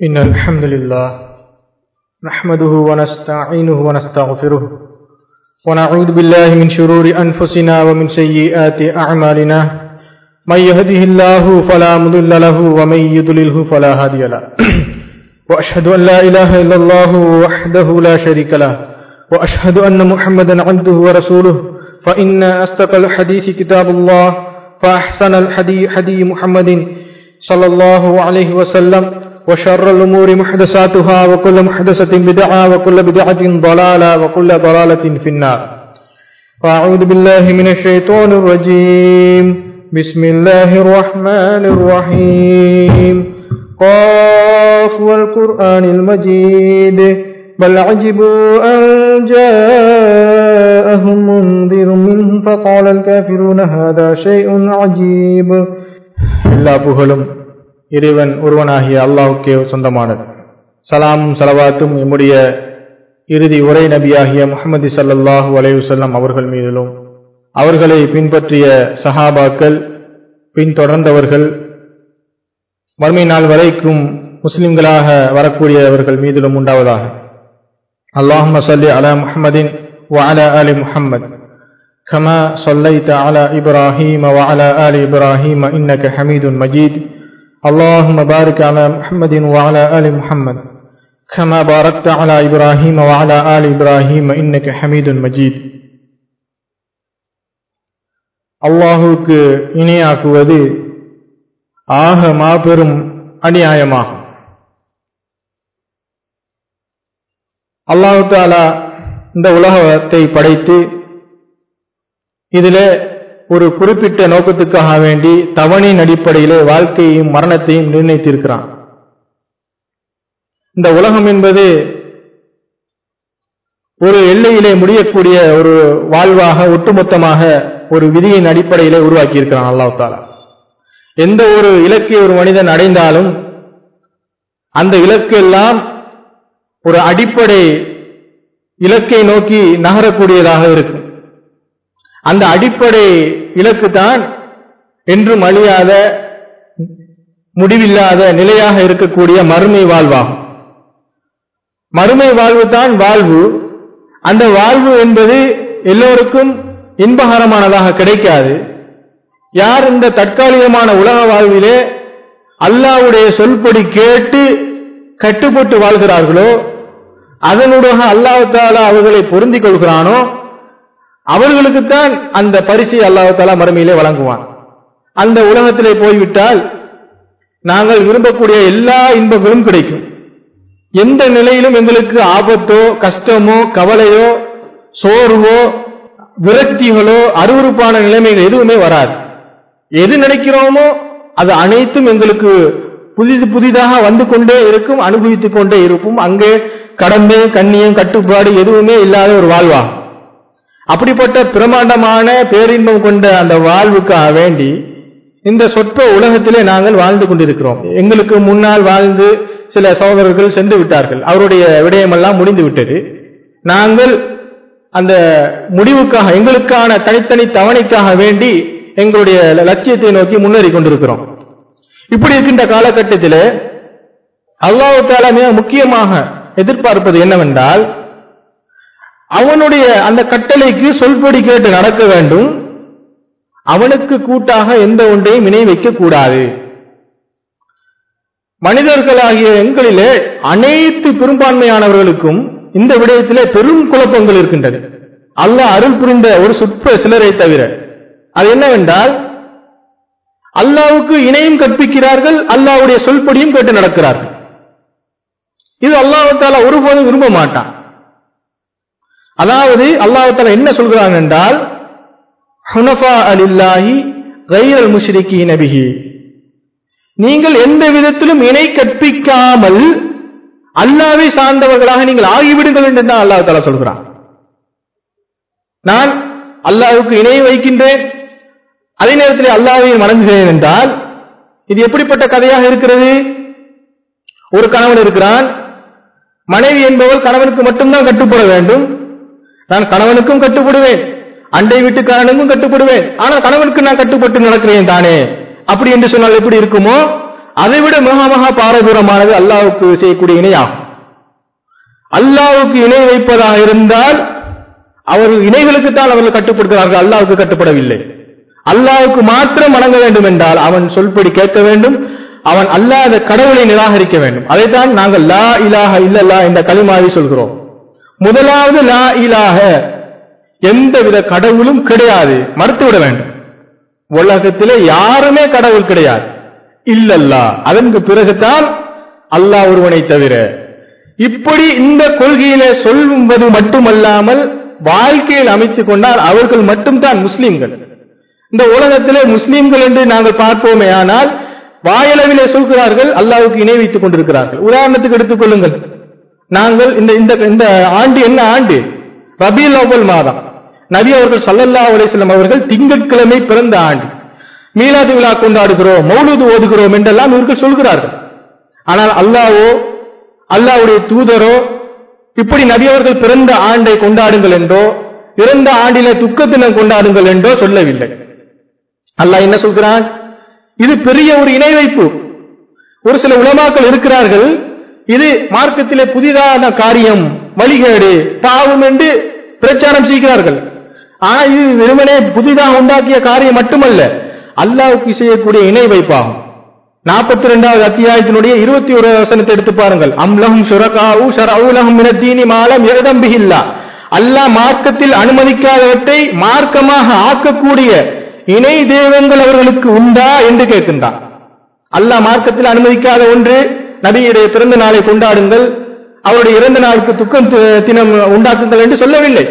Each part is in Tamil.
إن الحمد لله نحمده ونستعينه ونستغفره ونعوذ بالله من شرور أنفسنا ومن سيئات أعمالنا من يهده الله فلا مضل له ومن يضلله فلا هادي له وأشهد أن لا إله إلا الله وحده لا شريك له وأشهد أن محمدا عبده ورسوله فإن أصدق الحديث كتاب الله فأحسن الحدي حدي محمد صلى الله عليه وسلم وشر الأمور محدثاتها وكل محدثة بدعة وكل بدعة ضلالة وكل ضلالة في النار فأعوذ بالله من الشيطان الرجيم بسم الله الرحمن الرحيم قاف والقرآن المجيد بل عجبوا أن جاءهم منذر منهم فقال الكافرون هذا شيء عجيب எல்லா புகழும் இறைவன் ஒருவனாகிய அல்லாஹுக்கே சொந்தமானது சலாமும் சலவாத்தும் எம்முடைய இறுதி உரை நபியாகிய முகமது சல்லல்லாஹு அலையுசல்லம் அவர்கள் மீதிலும் அவர்களை பின்பற்றிய சஹாபாக்கள் பின்தொடர்ந்தவர்கள் மறுமை நாள் வரைக்கும் முஸ்லிம்களாக வரக்கூடியவர்கள் மீதிலும் உண்டாவதாக اللهم صل على محمد وعلى آل محمد كما صليت على إبراهيم وعلى آل إبراهيم إنك حميد مجيد اللهم بارك على محمد وعلى آل محمد كما باركت على إبراهيم وعلى آل إبراهيم إنك حميد مجيد அல்லாஹுக்கு இணையாக்குவது ஆக மாபெரும் அநியாயமாகும் அல்லாஹு தாலா இந்த உலகத்தை படைத்து இதில் ஒரு குறிப்பிட்ட நோக்கத்துக்காக வேண்டி தவணின் அடிப்படையிலே வாழ்க்கையையும் மரணத்தையும் நிர்ணயித்திருக்கிறான் இந்த உலகம் என்பது ஒரு எல்லையிலே முடியக்கூடிய ஒரு வாழ்வாக ஒட்டுமொத்தமாக ஒரு விதியின் அடிப்படையிலே உருவாக்கி இருக்கிறான் அல்லாஹ் தாலா எந்த ஒரு இலக்கை ஒரு மனிதன் அடைந்தாலும் அந்த இலக்கு எல்லாம் ஒரு அடிப்படை இலக்கை நோக்கி நகரக்கூடியதாக இருக்கும் அந்த அடிப்படை இலக்கு தான் என்றும் அழியாத முடிவில்லாத நிலையாக இருக்கக்கூடிய மறுமை வாழ்வாகும் மறுமை வாழ்வு தான் வாழ்வு அந்த வாழ்வு என்பது எல்லோருக்கும் இன்பகரமானதாக கிடைக்காது யார் இந்த தற்காலிகமான உலக வாழ்விலே அல்லாவுடைய சொல்படி கேட்டு கட்டுப்பட்டு வாழ்கிறார்களோ அதனுடைய அல்லாஹாலா அவர்களை பொருந்திக் கொள்கிறானோ அவர்களுக்குத்தான் அந்த பரிசை அல்லாஹாலா மறுமையிலே வழங்குவான் அந்த உலகத்திலே போய்விட்டால் நாங்கள் விரும்பக்கூடிய எல்லா இன்பங்களும் கிடைக்கும் எந்த நிலையிலும் எங்களுக்கு ஆபத்தோ கஷ்டமோ கவலையோ சோர்வோ விரக்திகளோ அருவறுப்பான நிலைமைகள் எதுவுமே வராது எது நினைக்கிறோமோ அது அனைத்தும் எங்களுக்கு புதிது புதிதாக வந்து கொண்டே இருக்கும் அனுபவித்துக் கொண்டே இருப்போம் அங்கே கடமை கண்ணியம் கட்டுப்பாடு எதுவுமே இல்லாத ஒரு வாழ்வாகும் அப்படிப்பட்ட பிரமாண்டமான பேரின்பம் கொண்ட அந்த வாழ்வுக்காக வேண்டி இந்த சொற்ப உலகத்திலே நாங்கள் வாழ்ந்து கொண்டிருக்கிறோம் எங்களுக்கு முன்னால் வாழ்ந்து சில சகோதரர்கள் சென்று விட்டார்கள் அவருடைய விடயமெல்லாம் முடிந்து விட்டது நாங்கள் அந்த முடிவுக்காக எங்களுக்கான தனித்தனி தவணைக்காக வேண்டி எங்களுடைய லட்சியத்தை நோக்கி முன்னேறி கொண்டிருக்கிறோம் இப்படி இருக்கின்ற காலகட்டத்தில் அல்லாஹு தாலா மிக முக்கியமாக எதிர்பார்ப்பது என்னவென்றால் அவனுடைய அந்த கட்டளைக்கு சொல்படி கேட்டு நடக்க வேண்டும் அவனுக்கு கூட்டாக எந்த ஒன்றையும் இணை வைக்க கூடாது மனிதர்களாகிய எங்களிலே அனைத்து பெரும்பான்மையானவர்களுக்கும் இந்த விடயத்திலே பெரும் குழப்பங்கள் இருக்கின்றது அல்லாஹ் அருள் புரிந்த ஒரு சுற்ப சிலரை தவிர அது என்னவென்றால் அல்லாவுக்கு இணையும் கற்பிக்கிறார்கள் அல்லாவுடைய சொல்படியும் கேட்டு நடக்கிறார்கள் இது அல்லாஹால ஒருபோதும் விரும்ப மாட்டான் அதாவது அல்லாஹால என்ன சொல்கிறான் என்றால் ஹுனஃபா அலில்லாஹி கைரல் முஷ்ரிகி நபிஹி நீங்கள் எந்த விதத்திலும் இணை கற்பிக்காமல் அல்லாவை சார்ந்தவர்களாக நீங்கள் ஆகிவிடுங்கள் என்று தான் அல்லாஹ் தாலா சொல்கிறான் நான் அல்லாவுக்கு இணை வைக்கின்றேன் அதே நேரத்தில் அல்லாவை வணங்குகிறேன் என்றால் இது எப்படிப்பட்ட கதையாக இருக்கிறது ஒரு கணவன் இருக்கிறான் மனைவி என்பவள் கணவனுக்கு மட்டும்தான் கட்டுப்பட வேண்டும் நான் கணவனுக்கும் கட்டுப்படுவேன் அண்டை வீட்டுக்காரனுக்கும் கட்டுப்படுவேன் ஆனால் கணவனுக்கு நான் கட்டுப்பட்டு நடக்கிறேன் தானே அப்படி என்று சொன்னால் எப்படி இருக்குமோ அதைவிட மிக மகா பாரதூரமானது அல்லாஹ்வுக்கு செய்யக்கூடிய இணையாகும் அல்லாஹ்வுக்கு இணை வைப்பதாக இருந்தால் அவர்கள் இணைகளுக்குத்தான் அவர்கள் கட்டுப்படுகிறார்கள் அல்லாஹ்வுக்கு கட்டுப்படவில்லை அல்லாஹ்வுக்கு மாத்திரம் வணங்க வேண்டும் என்றால் அவன் சொல்படி கேட்க வேண்டும் அவன் அல்லாத கடவுளை நிராகரிக்க வேண்டும் அதைத்தான் நாங்கள் லா இலாஹ இல்லல்லா என்ற களிமாவை சொல்கிறோம் முதலாவது லா இலாஹ எந்தவித கடவுளும் கிடையாது மறுத்துவிட வேண்டும் உலகத்திலே யாருமே கடவுள் கிடையாது இல்லல்லா அதற்கு பிறகுதான் அல்லாஹ் ஒருவனை தவிர இப்படி இந்த கொள்கையிலே சொல்வது மட்டுமல்லாமல் வாழ்க்கையில் அமைத்துக் கொண்டால் அவர்கள் மட்டும்தான் முஸ்லிம்கள் இந்த உலகத்திலே முஸ்லிம்கள் என்று நாங்கள் பார்ப்போமே ஆனால் வாயளவிலே சொல்கிறார்கள் அல்லாஹ்வுக்கு இணை வைத்துக் கொண்டிருக்கிறார்கள் உதாரணத்துக்கு எடுத்துக் கொள்ளுங்கள் நாங்கள் இந்த இந்த இந்த ஆண்டு என்ன ஆண்டு ரபியுல் அவ்வல் மாதம் நபி அவர்கள் ஸல்லல்லாஹு அலைஹி வஸல்லம் அவர்கள் திங்கட்கிழமை பிறந்த ஆண்டு மீலாது விழா கொண்டாடுகிறோம் மௌலூது ஓதுகிறோம் என்றெல்லாம் இவர்கள் சொல்கிறார்கள் ஆனால் அல்லாஹ்வோ அல்லாஹ்வுடைய தூதரோ இப்படி நபி அவர்கள் பிறந்த ஆண்டை கொண்டாடுங்கள் என்றோ இறந்த ஆண்டிலே துக்க தினம் கொண்டாடுங்கள் என்றோ சொல்லவில்லை அல்லாஹ் என்ன சொல்கிறான் இது பெரிய ஒரு இணை வைப்பு ஒரு சில உலமாக்கள் இருக்கிறார்கள் இது மார்க்கத்திலே புதிதான காரியம் வழிகேடு பாவம் என்று பிரச்சாரம் செய்கிறார்கள் ஆனா இது வெறுமனே புதிதாக உண்டாக்கிய காரியம் மட்டுமல்ல அல்லாஹ்வுக்கு செய்யக்கூடிய இணை வைப்பாகும் நாற்பத்தி ரெண்டாவது அத்தியாயத்தினுடைய இருபத்தி ஒரு வசனத்தை எடுத்து பாருங்கள் அம்லஹும் ஷுரகாவு ஷரவுலஹும் மினத்தீனி மாலம் எழுதம்பிகில்லா அல்லாஹ் மார்க்கத்தில் அனுமதிக்காதவற்றை மார்க்கமாக ஆக்கக்கூடிய இணை தெய்வங்கள் அவர்களுக்கு உண்டா என்று கேட்கின்றான் அல்லாஹ் மார்க்கத்தில் அனுமதிக்காத ஒன்று நபியுடைய பிறந்த நாளை கொண்டாடுங்கள் அவருடைய இறந்த நாளுக்கு துக்கம் தி- தினம் உண்டாக்குங்கள் என்று சொல்லவில்லை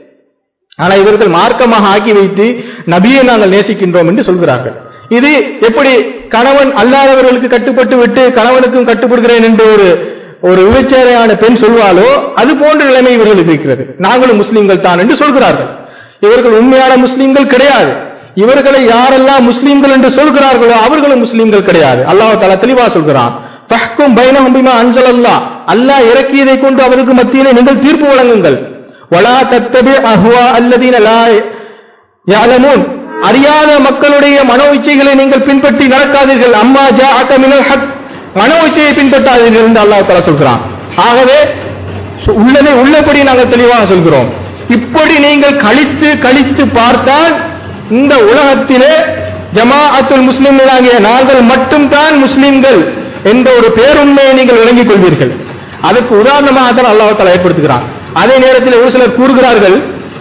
ஆனா இவர்கள் மார்க்கமாக ஆக்கி வைத்து நபியை நாங்கள் நேசிக்கின்றோம் என்று சொல்கிறார்கள் இது எப்படி கணவன் அல்லாதவர்களுக்கு கட்டுப்பட்டு விட்டு கணவனுக்கும் கட்டுப்படுகிறேன் என்று ஒரு ஒரு விபச்சாரையான பெண் சொல்வாளோ அது போன்ற நிலைமை இவர்களுக்கு இருக்கிறது நாங்களும் முஸ்லிம்கள் தான் என்று சொல்கிறார்கள் இவர்கள் உண்மையான முஸ்லிம்கள் கிடையாது இவர்களை யாரெல்லாம் முஸ்லிம்கள் என்று சொல்கிறார்களோ அவர்களும் முஸ்லிம்கள் கிடையாது அல்லாஹ் தஆலா தெளிவா சொல்கிறான் ஃபஹ்கும் பைனஹும் பிமா அன்ஸலல்லாஹ் அல்லாஹ் இறக்கியதை கொண்டு அவருக்கு மத்தியிலே நீங்கள் தீர்ப்பு வழங்குங்கள் வலா தத்தபி அஹ்வா அல்லதீன லா யஅலமூன் அறியாத மக்களுடைய மனோ இச்சைகளை நீங்கள் பின்பற்றி நடக்காதீர்கள் அம்மா ஜா மினல் ஹக் மனோ இச்சையை பின்பற்றாதீர்கள் என்று அல்லாஹ் தஆலா சொல்கிறான் ஆகவே சு- உள்ளதை உள்ளபடி நாங்கள் தெளிவாக சொல்கிறோம் இப்படி நீங்கள் கழித்து கழித்து பார்த்தால் இந்த உலகத்திலே ஜமாஅத்துல் முஸ்லிம்களாகிய நாங்கள் மட்டும்தான் முஸ்லிம்கள் என்ற ஒரு பேருண்மையை நீங்கள் விளங்கிக் கொள்வீர்கள் அதற்கு உதாரணமாக தான் அல்லாஹ் தஆலா ஏற்படுத்துகிறான் அதே நேரத்தில் ஒரு சிலர் கூறுகிறார்கள்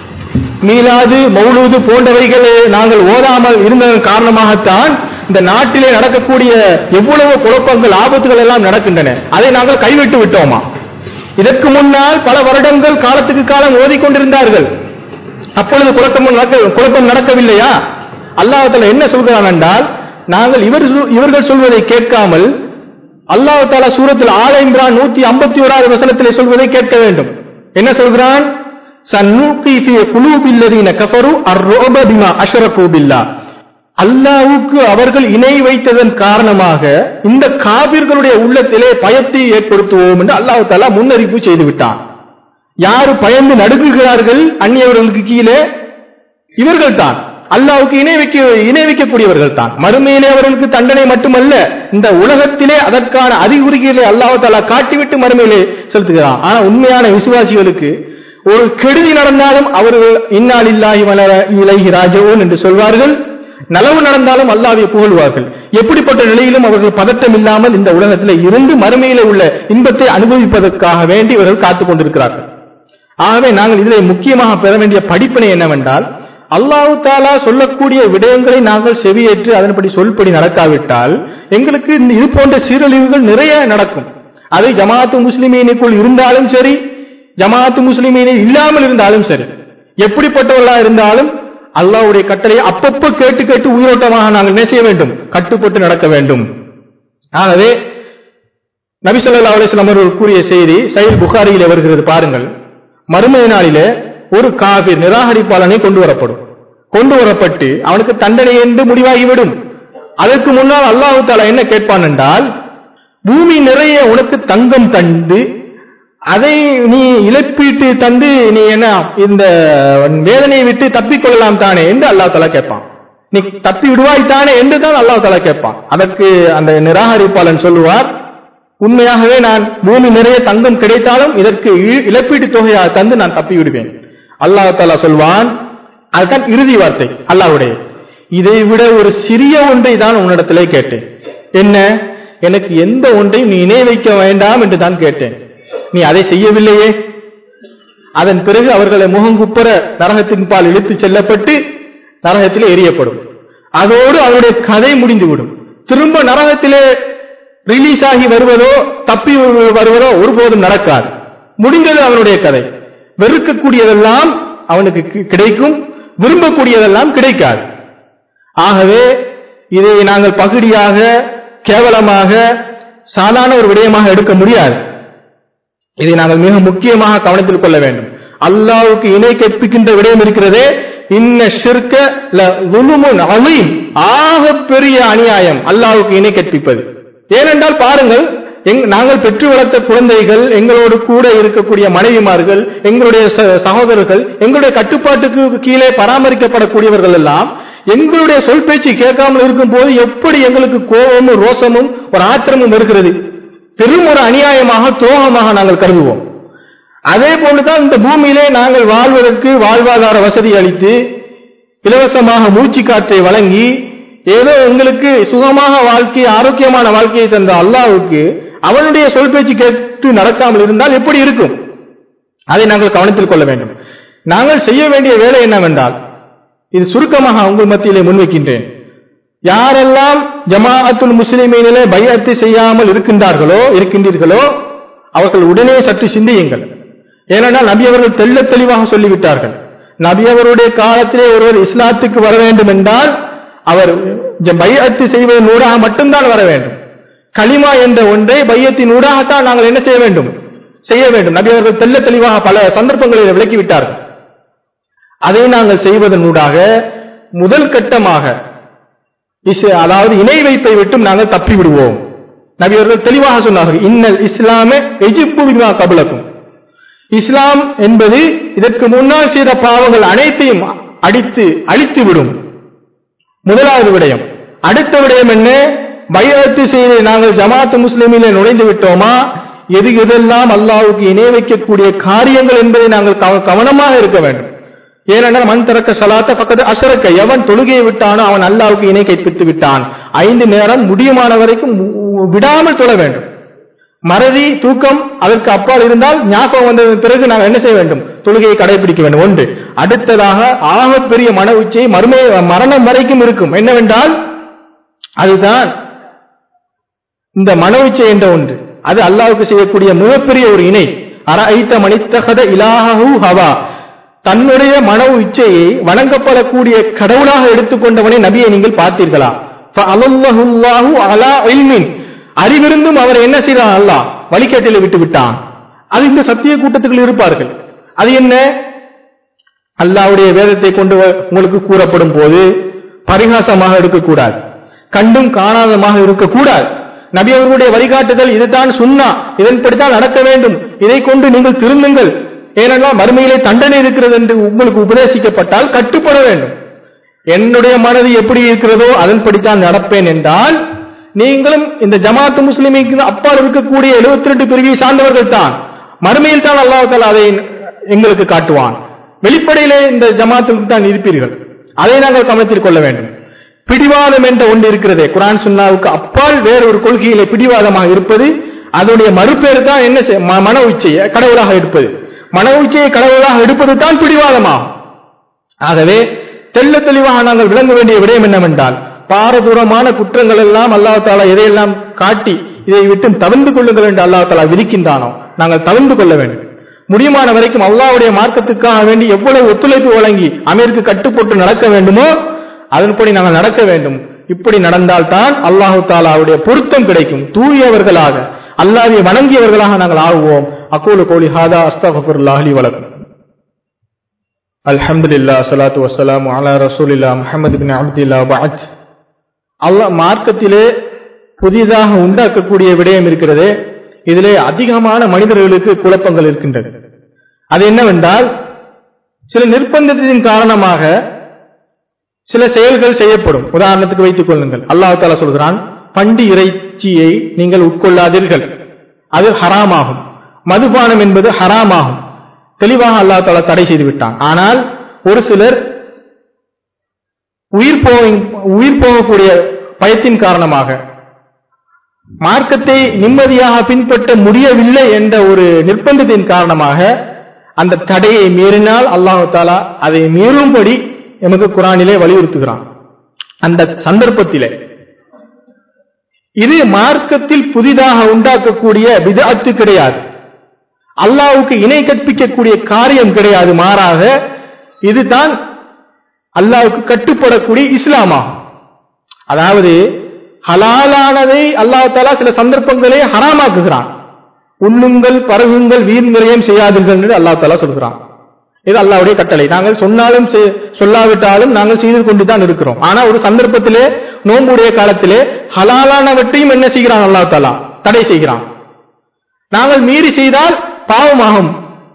மீலாது மௌலூது போன்றவைகளை நாங்கள் ஓதாமல் இருந்ததன் காரணமாகத்தான் இந்த நாட்டிலே நடக்கக்கூடிய எவ்வளவு குழப்பங்கள் ஆபத்துகள் எல்லாம் நடக்கின்றன அதை நாங்கள் கைவிட்டு விட்டோமா இதற்கு முன்னால் பல வருடங்கள் காலத்துக்கு காலம் ஓதிக்கொண்டிருந்தார்கள் அப்பொழுது குழப்பம் நடக்க குழப்பம் நடக்கவில்லையா அல்லாஹால என்ன சொல்கிறான் என்றால் நாங்கள் இவர் சொல்- இவர்கள் சொல்வதை கேட்காமல் அல்லாஹ் தாலா சூரத்தில் ஆல இம்ரான் நூத்தி ஐம்பத்தி ஓராவது வசனத்திலே சொல்வதை கேட்க வேண்டும் என்ன சொல்கிறான் சன்னூக்கி ஃபீ குலூபில்லதீன கஃபரு அர்ரோப பிமா அஷ்ரகு பில்லாஹ் அல்லாஹ்வுக்கு அவர்கள் இணை வைத்ததன் காரணமாக இந்த காபிர்களுடைய உள்ளத்திலே பயத்தை ஏற்படுத்துவோம் என்று அல்லாஹ் தாலா முன்னறிவிப்பு செய்து விட்டான் யாரு பயந்து நடுங்குகிறார்கள் அந்நியவர்களுக்கு கீழே இவர்கள் தான் அல்லாவுக்கு இணை வைக்க இணை வைக்கக்கூடியவர்கள் தான் மறுமையிலே அவர்களுக்கு தண்டனை மட்டுமல்ல இந்த உலகத்திலே அதற்கான அறிகுறிகளை அல்லாஹ் தாலா காட்டிவிட்டு மறுமையிலே செலுத்துகிறான் ஆனா உண்மையான விசுவாசிகளுக்கு ஒரு கெடுதி நடந்தாலும் அவர்கள் இன்னால் இல்லாஹி வளர இலகி ராஜவோன் என்று சொல்வார்கள் நலவு நடந்தாலும் அல்லாஹ்வை புகழ்வார்கள் எப்படிப்பட்ட நிலையிலும் அவர்கள் பதட்டம் இல்லாமல் இந்த உலகத்திலே இருந்து மறுமையிலே உள்ள இன்பத்தை அனுபவிப்பதற்காக வேண்டி இவர்கள் காத்துக் கொண்டிருக்கிறார்கள் ஆகவே நாங்கள் இதிலே முக்கியமாக பெற வேண்டிய படிப்பினை என்னவென்றால் அல்லாஹ் தாலா சொல்லக்கூடிய விடயங்களை நாங்கள் செவியேற்று அதன்படி சொல்படி நடக்காவிட்டால் எங்களுக்கு இந்த இது போன்ற சீரழிவுகள் நிறைய நடக்கும் அது ஜமாத்து முஸ்லிமீனுக்குள் இருந்தாலும் சரி ஜமாத்து முஸ்லிமீனே இல்லாமல் இருந்தாலும் சரி எப்படிப்பட்டவர்களா இருந்தாலும் அல்லாஹ்வுடைய கட்டளையை அப்பப்போ கேட்டு கேட்டு உயிரோட்டமாக நாங்கள் என்ன செய்ய வேண்டும் கட்டுப்பட்டு நடக்க வேண்டும் ஆகவே நபி ஸல்லல்லாஹு அலைஹி வஸல்லம் அவர்கள் கூறிய செய்தி சஹீஹ் புகாரியிலே வருகிறது பாருங்கள் மறுமை நாளிலே ஒரு காபிர் நிராகரிப்பாளனை கொண்டு வரப்படும் கொண்டு வரப்பட்டு அவனுக்கு தண்டனை என்று முடிவாகிவிடும் அதற்கு முன்னால் அல்லாஹ் தாலா என்ன கேட்பான் என்றால் பூமி நிறைய உனக்கு தங்கம் தந்து அதை நீ இழப்பீட்டு தந்து நீ என்ன இந்த வேதனையை விட்டு தப்பிக்கொள்ளலாம் தானே என்று அல்லாஹ் தாலா கேட்பான் நீ தப்பி விடுவாய்த்தானே என்று தான் அல்லாஹ் தலா கேட்பான் அதற்கு அந்த நிராகரிப்பாளன் சொல்லுவார் உண்மையாகவே நான் பூமி நிறைய தங்கம் கிடைத்தாலும் இதற்கு இ- இழப்பீட்டு தொகையாக தந்து நான் தப்பி விடுவேன் அல்லாஹ் தாலா சொல்வான் அதுதான் இறுதி வார்த்தை அல்லாஹ்வுடைய இதை விட ஒரு சிறிய ஒன்றை தான் உன்னிடத்திலே கேட்டேன் என்ன எனக்கு எந்த ஒன்றையும் நீ இணை வைக்க வேண்டாம் என்று தான் கேட்டேன் நீ அதை செய்யவில்லையே அதன் பிறகு அவர்களை முகங்குப்புற நரகத்தின் பால் இழுத்துச் செல்லப்பட்டு நரகத்திலே எரியப்படும் அதோடு அவருடைய கதை முடிந்துவிடும் திரும்ப நரகத்திலே ரிலீஸ் ஆகி வருவதோ தப்பி வருவதோ ஒருபோதும் நடக்காது முடிந்தது அவனுடைய கதை வெறுக்கக்கூடியதெல்லாம் அவனுக்கு கி- கிடைக்கும் விரும்பக்கூடியதெல்லாம் கிடைக்காது ஆகவே இதை நாங்கள் பகுதியாக கேவலமாக சாதாரண ஒரு விடயமாக எடுக்க முடியாது இதை நாங்கள் மிக முக்கியமாக கவனத்தில் கொள்ள வேண்டும் அல்லாஹ்வுக்கு இணை கற்பிக்கின்ற விடயம் இருக்கிறதே இன்ன ஷிர்க லுலுமுன் அலீம் ஆக பெரிய அநியாயம் அல்லாஹ்வுக்கு இணை கற்பிப்பது ஏனென்றால் பாருங்கள் எங்- நாங்கள் பெற்று வளர்த்த குழந்தைகள் எங்களோடு கூட இருக்கக்கூடிய மனைவிமார்கள் எங்களுடைய ச- சகோதரர்கள் எங்களுடைய கட்டுப்பாட்டுக்கு கீழே பராமரிக்கப்படக்கூடியவர்கள் எல்லாம் எங்களுடைய சொல் பேச்சு கேட்காமல் இருக்கும் போது எப்படி எங்களுக்கு கோபமும் ரோசமும் ஒரு ஆத்திரமும் வருகிறது பெரும் ஒரு அநியாயமாக துரோகமாக நாங்கள் கருதுவோம் அதே போன்றுதான் இந்த பூமியிலே நாங்கள் வாழ்வதற்கு வாழ்வாதார வசதி அளித்து இலவசமாக மூச்சு காற்றை வழங்கி ஏதோ உங்களுக்கு சுகமாக வாழ்க்கை ஆரோக்கியமான வாழ்க்கையை தந்த அல்லாஹ்வுக்கு அவனுடைய சொல் பேச்சு கேட்டு நடக்காமல் இருந்தால் எப்படி இருக்கும் அதை நாங்கள் கவனத்தில் கொள்ள வேண்டும் நாங்கள் செய்ய வேண்டிய வேலை என்னவென்றால் இது சுருக்கமாக உங்கள் மத்தியிலே முன்வைக்கின்றேன் யாரெல்லாம் ஜமாஅத்துல் முஸ்லிமீனிலே பைஅத்து செய்யாமல் இருக்கின்றார்களோ இருக்கின்றீர்களோ அவர்கள் உடனே சற்று சிந்தியுங்கள் ஏனென்றால் நபி அவர்கள் தெள்ளத் தெளிவாக சொல்லிவிட்டார்கள் நபி அவருடைய காலத்திலே ஒருவர் இஸ்லாத்துக்கு வர வேண்டும் என்றால் அவர் ஜ- பைஅத்து செய்வதன் ஊடாக மட்டும்தான் வர வேண்டும் கலிமா என்ற ஒன்றை பையத்தின் ஊடாகத்தான் நாங்கள் என்ன செய்ய வேண்டும் செய்ய வேண்டும் நபி அவர்கள் தெள்ளத் தெளிவாக பல சந்தர்ப்பங்களில் விளக்கிவிட்டார்கள் அதை நாங்கள் செய்வதன் ஊடாக முதல் கட்டமாக இஸ்- அதாவது இணை வைப்பை விட்டும் நாங்கள் தப்பி விடுவோம் நபி அவர்கள் தெளிவாக சொன்னார்கள் இன்னல் இஸ்லாமே எஜிப்பு பிமா கபலக்கும் இஸ்லாம் என்பது இதற்கு முன்னால் செய்த பாவங்கள் அனைத்தையும் அடித்து அழித்து விடும் முதலாவது விடயம் அடுத்த விடயம் என்ன பைஅத்து செய்து நாங்கள் ஜமாத்து முஸ்லிமிலே நுழைந்து விட்டோமா எது எதெல்லாம் அல்லாஹ்வுக்கு இணை வைக்கக்கூடிய காரியங்கள் என்பதை நாங்கள் கவ- கவனமாக இருக்க வேண்டும் ஏனென்றால் மண் திறக்க சலாத்த பக்கத்து அசரக்க எவன் தொழுகையை விட்டானோ அவன் அல்லாஹ்வுக்கு இணை கைப்பித்து விட்டான் ஐந்து நேரம் முடியுமான வரைக்கும் உ- விடாமல் தொழ வேண்டும் மறதி தூக்கம் அதற்கு அப்பால் இருந்தால் ஞாபகம் வந்ததன் பிறகு நாங்கள் என்ன செய்ய வேண்டும் தொழுகையை கடைபிடிக்க வேண்டும் ஒன்று அடுத்ததாக ஆகப்பெரிய மன உச்சை மறுமை மரணம் வரைக்கும் இருக்கும் என்னவென்றால் அதுதான் இந்த மன உச்சை என்ற ஒன்று அது அல்லாஹ்வுக்கு செய்யக்கூடிய மிகப்பெரிய ஒரு இணை அர ஐத்த மணித்தகத இலாஹு ஹவா தன்னுடைய மன இச்சையை வணங்கப்படக்கூடிய கடவுளாக எடுத்துக்கொண்டவனை நபியை நீங்கள் பார்த்தீர்களா فَأَلَّهُ اللَّهُ عَلَى عِلْمٍ அறிவிருந்தும் அவர் என்ன செய்தான் அல்லாஹ் வழிகேட்டில் விட்டு விட்டான் அது இந்த சத்திய கூட்டத்துக்குள் இருப்பார்கள் அது என்ன அல்லாஹ்வுடைய வேதத்தை கொண்டு வ- உங்களுக்கு கூறப்படும் போது பரிகாசமாக இருக்கக்கூடாது கண்டும் காணாதமாக இருக்கக்கூடாது நபி அவர்களுடைய வழிகாட்டுதல் இதுதான் சுன்னா இதன்படித்தான் நடக்க வேண்டும் இதை கொண்டு நீங்கள் திருந்துங்கள் ஏனென்றால் மறுமையிலே தண்டனை இருக்கிறது என்று உங்களுக்கு உபதேசிக்கப்பட்டால் கட்டுப்பட வேண்டும் என்னுடைய மனது எப்படி இருக்கிறதோ அதன்படித்தான் நடப்பேன் என்றால் நீங்களும் இந்த ஜமாத்து முஸ்லிமிக்கு அப்பால் இருக்கக்கூடிய 72 ரெண்டு பிரிவை சார்ந்தவர்கள் தான் மறுமையில் தான் அல்லாஹ் தஆலா அதை எங்களுக்கு காட்டுவான் வெளிப்படையிலே இந்த ஜமாத்துக்கு தான் இருப்பீர்கள் அதை நாங்கள் கவனத்தில் கொள்ள வேண்டும் பிடிவாதம் என்ற ஒன்று இருக்கிறதே குரான் சுன்னாவுக்கு அப்பால் வேற ஒரு கொள்கையிலே பிடிவாதமாக இருப்பது அதனுடைய மறுபேறு தான் என்ன செய்- ம- மன உச்சையை கடவுளாக எடுப்பது மன உச்சையை கடவுளாக எடுப்பது தான் பிடிவாதமாகும் ஆகவே தெள்ள தெளிவாக நாங்கள் விளங்க வேண்டிய விடயம் என்னவென்றால் பாரதூரமான குற்றங்கள் எல்லாம் அல்லாஹ் தாலா எதையெல்லாம் காட்டி இதை விட்டு தவிர்ந்து கொள்ளுங்கள் என்று அல்லாஹ் தாலா விதிக்கின்றானோ நாங்கள் தவிர்ந்து கொள்ள வேண்டும் முடியுமான வரைக்கும் அல்லாஹ்வுடைய மார்க்கத்துக்காக வேண்டி எவ்வளவு ஒத்துழைப்பு வழங்கி அமீருக்கு கட்டுப்பட்டு நடக்க வேண்டுமோ அதன்படி நாங்கள் நடக்க வேண்டும் இப்படி நடந்தால்தான் அல்லாஹு தாலாவுடைய பொருத்தம் கிடைக்கும் தூயவர்களாக அல்லாஹ்வை வணங்கியவர்களாக நாங்கள் ஆகுவோம் அக்கூலு கோலி ஹாதா அஸ்தகுல்லாஹ் லி வலக்கும் அல்ஹம்துலில்லாஹ் ஸலாத்து வஸ்ஸலாமு அலா ரசூலில்லாஹ் முஹம்மது பின் அப்துல்லாஹ் பஅத் அல்லாஹ் மார்க்கத்திலே புதிதாக உண்டாக்கக்கூடிய விடயம் இருக்கிறதே இதிலே அதிகமான மனிதர்களுக்கு குழப்பங்கள் இருக்கின்றது அது என்னவென்றால் சில நிர்பந்தத்தின் காரணமாக சில செயல்கள் செய்யப்படும் உதாரணத்துக்கு வைத்துக் கொள்ளுங்கள் அல்லாஹ் தாலா சொல்கிறான் பண்டி இறைச்சியை நீங்கள் உட்கொள்ளாதீர்கள் அது ஹராமாகும் மதுபானம் என்பது ஹராமாகும் தெளிவாக அல்லாஹ் தாலா தடை செய்து விட்டான் ஆனால் ஒரு சிலர் உயிர் போக உயிர் போகக்கூடிய பயத்தின் காரணமாக மார்க்கத்தை நிம்மதியாக பின்பற்ற முடியவில்லை என்ற ஒரு நிர்பந்தத்தின் காரணமாக அந்த தடையை மீறினால் அல்லாஹு தாலா அதை மீறும்படி எமக்கு குரானிலே வலியுறுத்துகிறான் அந்த சந்தர்ப்பத்திலே இது மார்க்கத்தில் புதிதாக உண்டாக்கக்கூடிய விதத்து கிடையாது அல்லாவுக்கு இணை கற்பிக்கக்கூடிய காரியம் கிடையாது மாறாக இதுதான் அல்லாவுக்கு கட்டுப்படக்கூடிய இஸ்லாமாகும் அதாவது ஹலாலானதை அல்லாஹ் தாலா சில சந்தர்ப்பங்களே ஹராமாக்குகிறான் உண்ணுங்கள் பருகுங்கள் வீண் விரயம் செய்யாதீர்கள் என்று அல்லாஹ் தாலா சொல்கிறான் இது அல்லாவுடைய கட்டளை நாங்கள் சொன்னாலும் செ- சொல்லாவிட்டாலும் நாங்கள் செய்து கொண்டுதான் இருக்கிறோம் ஆனா ஒரு சந்தர்ப்பத்திலே நோன்புடைய காலத்திலே ஹலாலானவற்றையும் என்ன செய்கிறான் அல்லாஹ் தாலா தடை செய்கிறான் நாங்கள் மீறி செய்தால் பாவமாகும்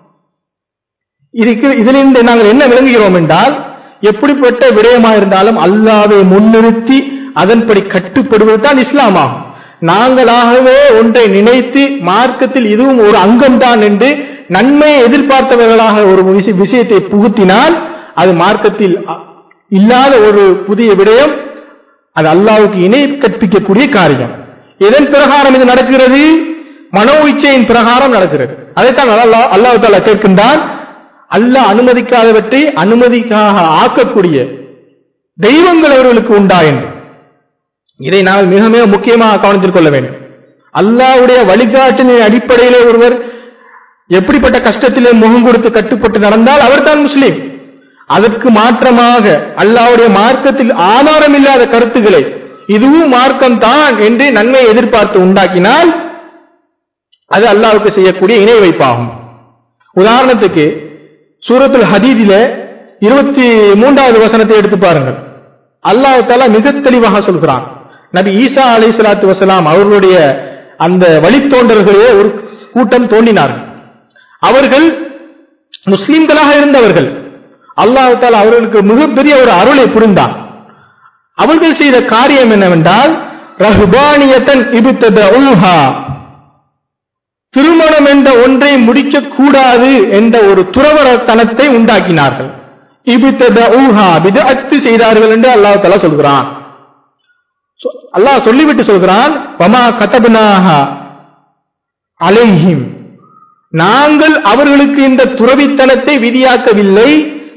இதுக்கு இதிலிருந்து நாங்கள் என்ன விளங்குகிறோம் என்றால் எப்படிப்பட்ட விடயமா இருந்தாலும் அல்லாவை முன்னிறுத்தி அதன்படி கட்டுப்படுவது தான் இஸ்லாமாகும் நாங்களாகவே ஒன்றை நினைத்து மார்க்கத்தில் இதுவும் ஒரு அங்கம்தான் என்று நன்மையை எதிர்பார்த்தவர்களாக ஒரு விஷய- விஷயத்தை புகுத்தினால் அது மார்க்கத்தில் அ- இல்லாத ஒரு புதிய விடயம் அது அல்லாவுக்கு இணை கற்பிக்கக்கூடிய காரியம் எதன் பிரகாரம் இது நடக்கிறது மனோ இச்சையின் பிரகாரம் நடக்கிறது அதைத்தான் அல்லாஹ் அல்லாஹ் தாலா கேட்கின்றான் அல்லாஹ் அனுமதிக்காதவற்றை அனுமதிக்காக ஆக்கக்கூடிய தெய்வங்கள் அவர்களுக்கு உண்டா என்று இதை நாங்கள் மிக மிக முக்கியமாக கவனத்தில் கொள்ள வேண்டும் அல்லாஹ்வுடைய வழிகாட்டினின் அடிப்படையிலே ஒருவர் எப்படிப்பட்ட கஷ்டத்திலே முகம் கொடுத்து கட்டுப்பட்டு நடந்தால் அவர்தான் முஸ்லீம் அதற்கு மாற்றமாக அல்லாஹ்வுடைய மார்க்கத்தில் ஆதாரம் இல்லாத கருத்துக்களை இதுவும் மார்க்கம் தான் என்று நன்மை எதிர்பார்த்து உண்டாக்கினால் அது அல்லாஹ்வுக்கு செய்யக்கூடிய இணை வைப்பாகும் உதாரணத்துக்கு சூரத்துல் ஹதீதில இருபத்தி மூன்றாவது வசனத்தை எடுத்து பாருங்கள் அல்லாஹ் தாலா மிக தெளிவாக சொல்கிறான் நபி ஈசா அலை சலாத்து வசலாம் அவர்களுடைய அந்த வழித்தோன்றர்களே ஒரு கூட்டம் தோன்றினார்கள் அவர்கள் முஸ்லிம்களாக இருந்தவர்கள் அல்லாஹ் தாலா அவர்களுக்கு மிகப்பெரிய ஒரு அருளை புரிந்தான் அவர்கள் செய்த காரியம் என்னவென்றால் ரஹ்பானியத்தன் இபுத்ததா திருமணம் என்ற ஒன்றை முடிக்க கூடாது என்ற ஒரு துறவரத்தனத்தை உண்டாக்கினார்கள் இபித்ததூஹா பிதஅத்து செய்தார்கள் என்று அல்லாஹ் தஆலா சொல்கிறான் சொ- அல்லாஹ் சொல்லிவிட்டு சொல்கிறான் வமா கதபனாஹா அலைஹிம் நாங்கள் அவர்களுக்கு இந்த துறவித்தனத்தை விதியாக்கவில்லை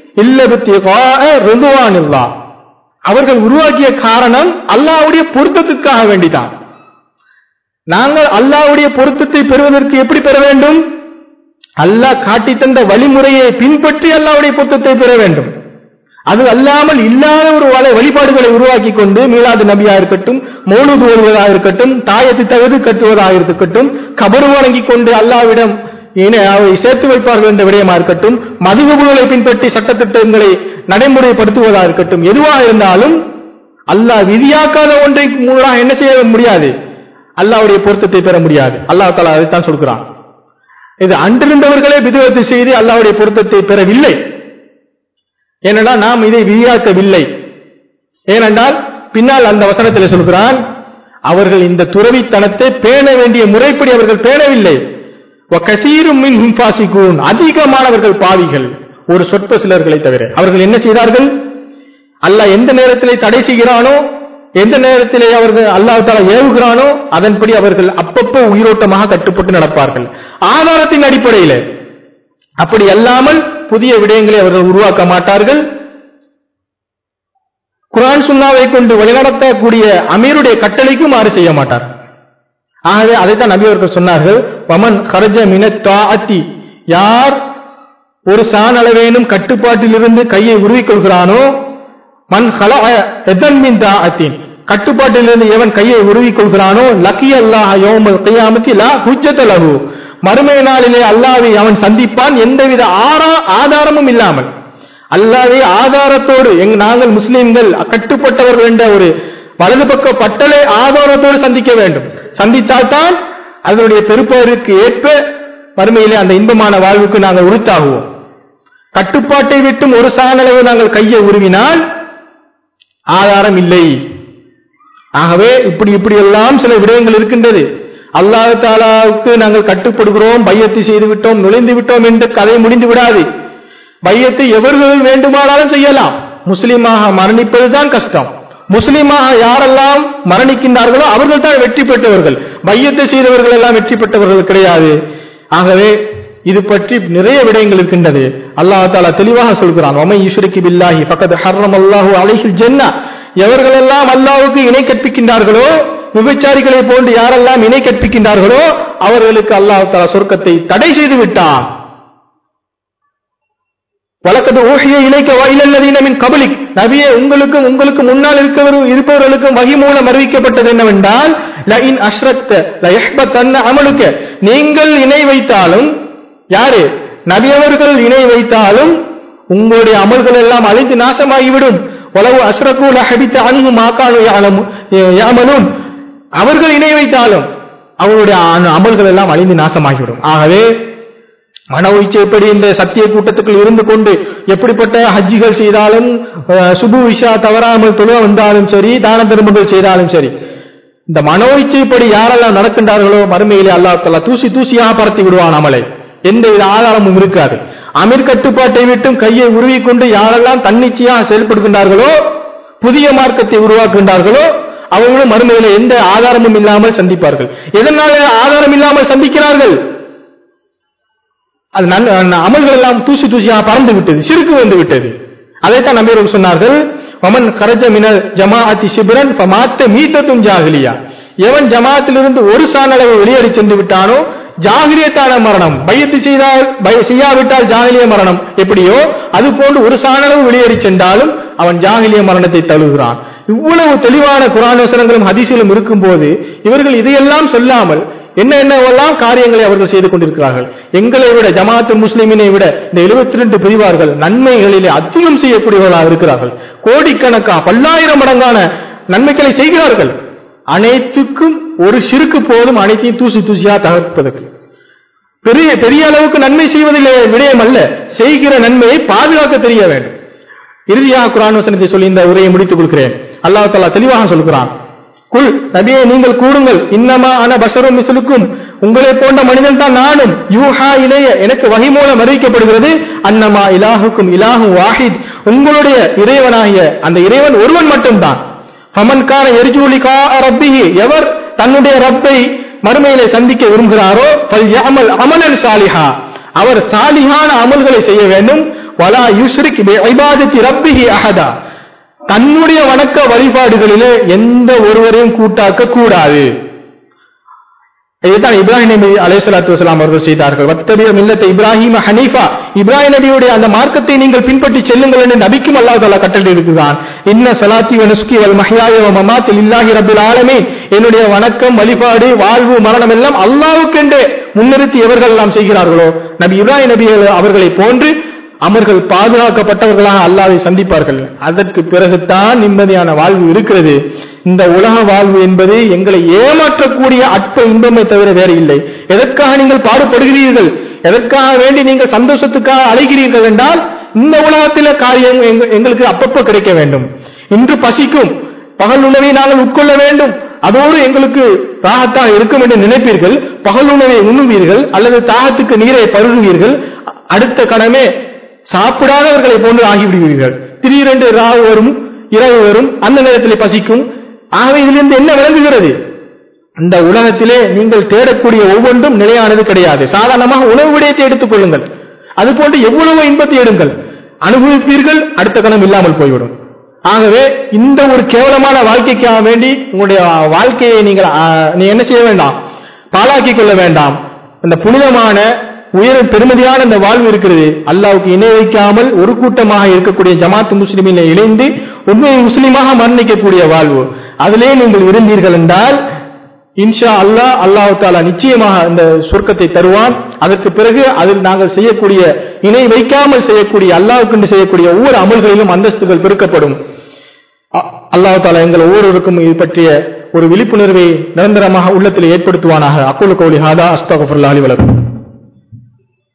இல்லா அவர்கள் உருவாக்கிய காரணம் அல்லாஹ்வுடைய பொருத்தத்துக்காக வேண்டிதான் நாங்கள் அல்லாஹ்வுடைய பொருத்தத்தை பெறுவதற்கு எப்படி பெற வேண்டும் அல்லாஹ் காட்டி தந்த வழிமுறையை பின்பற்றி அல்லாஹ்வுடைய பொருத்தத்தை பெற வேண்டும் அது அல்லாமல் இல்லாத ஒரு வழி- வழிபாடுகளை உருவாக்கி கொண்டு மீளாது நபியா இருக்கட்டும் மௌனூது ஓடுவதாக இருக்கட்டும் தாயத்து தகுதி கட்டுவதாக இருக்கட்டும் கபரு வணங்கிக் கொண்டு அல்லாவிடம் இணை- அவை சேர்த்து வைப்பார்கள் என்ற விடயமா இருக்கட்டும் மதுகுகளை பின்பற்றி சட்டத்திட்டங்களை நடைமுறைப்படுத்துவதாக இருக்கட்டும் எதுவாக இருந்தாலும் அல்லாஹ் விதியாக்காத ஒன்றை மூலமாக என்ன செய்ய முடியாது அல்லாஹ்வுடைய பொருத்தத்தை பெற முடியாது அல்லாஹ் தாலா அதைத்தான் சொல்கிறான் இது அன்றிருந்தவர்களே விதவத்தை செய்து அல்லாஹ்வுடைய பொருத்தத்தை பெறவில்லை ஏனென்றால் நாம் இதை விதியாக்கவில்லை ஏனென்றால் பின்னால் அந்த வசனத்தில் சொல்கிறான் அவர்கள் இந்த துறவித்தனத்தை பேண வேண்டிய முறைப்படி அவர்கள் பேணவில்லை கசீரும் மின் ஹும்பாசிக்கூன் அதிகமானவர்கள் பாவிகள் ஒரு சொற்ப சிலர்களை தவிர அவர்கள் என்ன செய்தார்கள் அல்லாஹ் எந்த நேரத்திலே தடை செய்கிறானோ எந்த நேரத்திலே அவர்கள் அல்லாஹ் தாலா ஏவுகிறானோ அதன்படி அவர்கள் அப்பப்போ உயிரோட்டமாக கட்டுப்பட்டு நடப்பார்கள் ஆதாரத்தின் அடிப்படையில் அப்படி அல்லாமல் புதிய விடயங்களை அவர்கள் உருவாக்க மாட்டார்கள் குர்ஆன் சுன்னாவை கொண்டு வழிநடத்தக்கூடிய அமீருடைய கட்டளைக்கும் மாறு செய்ய மாட்டார் ஆகவே அதைத்தான் நபி அவர்கள் சொன்னார்கள் வமன் ஹரஜ மினத் தாஅத்தி யார் ஒரு சான் அளவேனும் கட்டுப்பாட்டிலிருந்து கையை உருவிக்கொள்கிறானோ மன் ஹல எதன் மின் தாஅத்தின் கட்டுப்பாட்டிலிருந்து எவன் கையை உருவிக்கொள்கிறானோ லக்கி அல்லாஹ் யௌமல் கியாமத்தி லா ஹுஜ்ஜத லஹு மறுமை நாளிலே அல்லாஹ்வை அவன் சந்திப்பான் எந்தவித ஆரா ஆதாரமும் இல்லாமல் அல்லாஹ்வை ஆதாரத்தோடு எங் நாங்கள் முஸ்லிம்கள் கட்டுப்பட்டவர்கள் என்ற ஒரு வலது பக்க பட்டலை ஆதாரத்தோடு சந்திக்க வேண்டும் சந்தித்தால்தான் அதனுடைய பெருப்பதற்கு ஏற்ப மறுமையிலே அந்த இன்பமான வாழ்வுக்கு நாங்கள் உறுத்தாகுவோம் கட்டுப்பாட்டை விட்டும் ஒரு சாணளவு நாங்கள் கையை உருவினால் ஆதாரம் இல்லை ஆகவே இப்படி இப்படி எல்லாம் சில விடயங்கள் இருக்கின்றது அல்லாஹ் தாலாவுக்கு நாங்கள் கட்டுப்படுகிறோம் பையத்தை செய்து விட்டோம் நுழைந்து விட்டோம் என்று கதை முடிந்து விடாது பையத்தை எவர்கள் வேண்டுமானாலும் செய்யலாம் முஸ்லீமாக மரணிப்பதுதான் கஷ்டம் முஸ்லீமாக யாரெல்லாம் மரணிக்கின்றார்களோ அவர்கள் தான் வெற்றி பெற்றவர்கள் பையத்தை செய்தவர்கள் எல்லாம் வெற்றி பெற்றவர்கள் கிடையாது ஆகவே இது பற்றி நிறைய விடயங்கள் இருக்கின்றது அல்லாஹ் தாலா தெளிவாக சொல்கிறான் ஒமை ஈஸ்வரிக்கு பில்லாஹி ஃபகத் ஹர்ரம் அல்லாஹு அலைஹில் ஜென்னா எவர்களெல்லாம் அல்லாஹ்வுக்கு இணை கற்பிக்கின்றார்களோ விபச்சாரிகளை போன்று யாரெல்லாம் இணை கற்பிக்கின்றார்களோ அவர்களுக்கு அல்லாஹ் தாலா சொர்க்கத்தை தடை செய்து விட்டான் வழக்கது ஊழிய இணைக்க வயலல்லதீன மின் கபலிக் நபியே உங்களுக்கும் உங்களுக்கு முன்னால் இருக்கவர் இருப்பவர்களுக்கும் வகி மூலம் அறிவிக்கப்பட்டது என்னவென்றால் லஇன் அஷ்ரக்த லயஹ்பத்தன்ன அமலுக்க நீங்கள் இணை வைத்தாலும் யாரு நபி அவர்கள் இணை வைத்தாலும் உங்களுடைய அமல்கள் எல்லாம் அழிந்து நாசமாகிவிடும் உலவு அஷ்ரகு லஹபித்த அன்பு மாக்கானு யாமலும் அவர்கள் இணை வைத்தாலும் அவருடைய அமல்கள் எல்லாம் அழிந்து நாசமாகிவிடும் ஆகவே மன எப்படி இந்த சத்திய கூட்டத்துக்குள் இருந்து கொண்டு எப்படிப்பட்ட ஹஜ்ஜிகள் செய்தாலும் அஹ், சுபு விஷா தவறாமல் தொழுவ வந்தாலும் சரி தான தர்மங்கள் செய்தாலும் சரி இந்த மனோ இச்சைப்படி யாரெல்லாம் நடக்கின்றார்களோ மறுமையிலே அல்லாஹ் தஆலா தூசி தூசியாக பரத்தி விடுவான் அமலை எந்த வித ஆதாரமும் இருக்காது அமீர் கட்டுப்பாட்டை விட்டும் கையை உருவிக்கொண்டு யாரெல்லாம் தன்னிச்சையாக செயல்படுகின்றார்களோ புதிய மார்க்கத்தை உருவாக்குகின்றார்களோ அவர்களும் மறுமையில எந்த ஆதாரமும் இல்லாமல் சந்திப்பார்கள் எதனால ஆதாரம் இல்லாமல் சந்திக்கிறார்கள் அது நல்ல அமல்கள் எல்லாம் தூசி தூசியாக பறந்து விட்டது சிறுக்கு வந்து விட்டது அதைத்தான் நம்பியவர்கள் சொன்னார்கள் வமன் கரஜ மினல் ஜமாஅத்தி சிபிரன் ஃபமாத்த மீத்தத்தும் ஜாகிலியா எவன் ஜமாத்திலிருந்து ஒரு சாணளவு வெளியேறி சென்று விட்டானோ ஜாகிலியத்தான மரணம் பையத்து செய்தால் பய- செய்யாவிட்டால் ஜாகிலிய மரணம் எப்படியோ அது போன்று ஒரு சாணளவு வெளியேறி சென்றாலும் அவன் ஜாகிலிய மரணத்தை தழுவுகிறான் இவ்வளவு தெளிவான குரான் வசனங்களும் ஹதீஸிலும் இருக்கும்போது இவர்கள் இதையெல்லாம் சொல்லாமல் என்ன என்னவெல்லாம் காரியங்களை அவர்கள் செய்து கொண்டிருக்கிறார்கள் எங்களை விட ஜமாத்து முஸ்லிமினை விட இந்த 72 ரெண்டு பிரிவார்கள் நன்மைகளிலே அதிகம் செய்யக்கூடியவர்களாக இருக்கிறார்கள் கோடிக்கணக்கா பல்லாயிரம் மடங்கான நன்மைகளை செய்கிறார்கள் அனைத்துக்கும் ஒரு சிறுக்கு போதும் அனைத்தையும் தூசி தூசியா தகர்ப்பதற்கு பெரிய பெரிய அளவுக்கு நன்மை செய்வதிலே விடயம் அல்ல செய்கிற நன்மையை பாதுகாக்க தெரிய வேண்டும் இறுதியாக குரான் வசனத்தை சொல்லி இந்த உரையை முடித்துக் கொள்கிறேன் அல்லாஹ் தஆலா தெளிவாக சொல்கிறான் குல் நபியே நீங்கள் கூறுங்கள் இன்னமா அன பஷரும் மிஸ்லுக்கும் உங்களை போன்ற மனிதன் தான் நானும் யூஹா இளைய எனக்கு வகை மூலம் அறிவிக்கப்படுகிறது அன்னமா இலாஹுக்கும் இலாஹு வாஹித் உங்களுடைய இறைவனாகிய அந்த இறைவன் ஒருவன் மட்டும்தான் ஃபமன் கான எரிஜூலிகா ரப்பிஹி எவர் தன்னுடைய ரப்பை மறுமையிலே சந்திக்க விரும்புகிறாரோ ஃபல் யஅமல் அமலன் சாலிஹா அவர் சாலிஹான அமல்களை செய்ய வேண்டும் வலா யுஷ்ரிக் பி இபாதத்தி ரப்பிஹி அஹதா தன்னுடைய வணக்க வழிபாடுகளிலே எந்த ஒருவரையும் கூட்டாக்க கூடாது இதுதான் இப்ராஹிம் நபி அலைஹிஸ்ஸலாத்து வஸலாம் அவர்கள் செய்தார்கள் வத்தபிய மில்லத்தை இப்ராஹிம் ஹனீஃபா இப்ராஹிம் நபியுடைய அந்த மார்க்கத்தை நீங்கள் பின்பற்றி செல்லுங்கள் என்று நபிக்கும் அல்லாஹ் தஆலா கட்டளை இருக்கிறான் இன்ன ஸலாத்தி வ நுஸ்கி வல் மஹ்யாய வ மமாத்தி லில்லாஹி ரப்பில் ஆலமீன் என்னுடைய வணக்கம் வழிபாடு வாழ்வு மரணம் எல்லாம் அல்லாஹ்வுக்கென்றே முன்னிறுத்தி எவர்கள் எல்லாம் செய்கிறார்களோ நபி இப்ராஹிம் நபி அவர்களை போன்று அமர்கள் பாதுகாக்கப்பட்டவர்களாக அல்லாவை சந்திப்பார்கள் அதற்கு பிறகுதான் நிம்மதியான வாழ்வு இருக்கிறது இந்த உலக வாழ்வு என்பது எங்களை ஏமாற்றக்கூடிய அற்ப இன்பமே தவிர வேற இல்லை எதற்காக நீங்கள் பாடுபடுகிறீர்கள் எதற்காக வேண்டி நீங்கள் சந்தோஷத்துக்காக அழைகிறீர்கள் என்றால் இந்த உலகத்தில காரியம் எங்க- எங்களுக்கு அப்பப்போ கிடைக்க வேண்டும் இன்று பசிக்கும் பகல் உணவை நாங்கள் உட்கொள்ள வேண்டும் அதோடு எங்களுக்கு தாகத்தாக இருக்கும் என்று நினைப்பீர்கள் பகல் உணவை உண்ணுவீர்கள் அல்லது தாகத்துக்கு நீரை பருகுவீர்கள் அடுத்த கணமே சாப்பிடாதவர்களை போன்று ஆகிவிடுவீர்கள் திடீரென்று ராவு வரும் இரவு வரும் அந்த நேரத்தில் பசிக்கும் ஆகவே இதிலிருந்து என்ன விளங்குகிறது இந்த உலகத்திலே நீங்கள் தேடக்கூடிய ஒவ்வொன்றும் நிலையானது கிடையாது சாதாரணமாக உணவு விடயத்தை எடுத்துக் கொள்ளுங்கள் அதுபோன்று எவ்வளவு இன்பத்தை எடுங்கள் அனுபவிப்பீர்கள் அடுத்த கணம் இல்லாமல் போய்விடும் ஆகவே இந்த ஒரு கேவலமான வாழ்க்கைக்காக வேண்டி உங்களுடைய வாழ்க்கையை நீங்கள் ஆ, நீ என்ன செய்ய வேண்டாம் பாழாக்கிக் கொள்ள வேண்டாம் அந்த புனிதமான உயர் பெருமதியான இந்த வாழ்வு இருக்கிறது அல்லாவுக்கு இணை வைக்காமல் ஒரு கூட்டமாக இருக்கக்கூடிய ஜமாத் முஸ்லிமில் இணைந்து உண்மை முஸ்லிமாக மரணிக்கக்கூடிய வாழ்வு அதிலே நீங்கள் இருந்தீர்கள் என்றால் இன்ஷா அல்லாஹ் அல்லாஹ் தாலா நிச்சயமாக இந்த சொர்க்கத்தை தருவான் அதற்கு பிறகு அதில் நாங்கள் செய்யக்கூடிய இணை வைக்காமல் செய்யக்கூடிய அல்லாஹ்வுக்கென்று செய்யக்கூடிய ஒவ்வொரு அமல்களிலும் அந்தஸ்துகள் பெருக்கப்படும் அ- அல்லாஹ் தாலா எங்கள் ஒவ்வொருவருக்கும் இது பற்றிய ஒரு விழிப்புணர்வை நிரந்தரமாக உள்ளத்தில் ஏற்படுத்துவானாக அக்குல் கௌலி ஹாதா அஸ்தகஃபுல்லாஹி வலக்கும்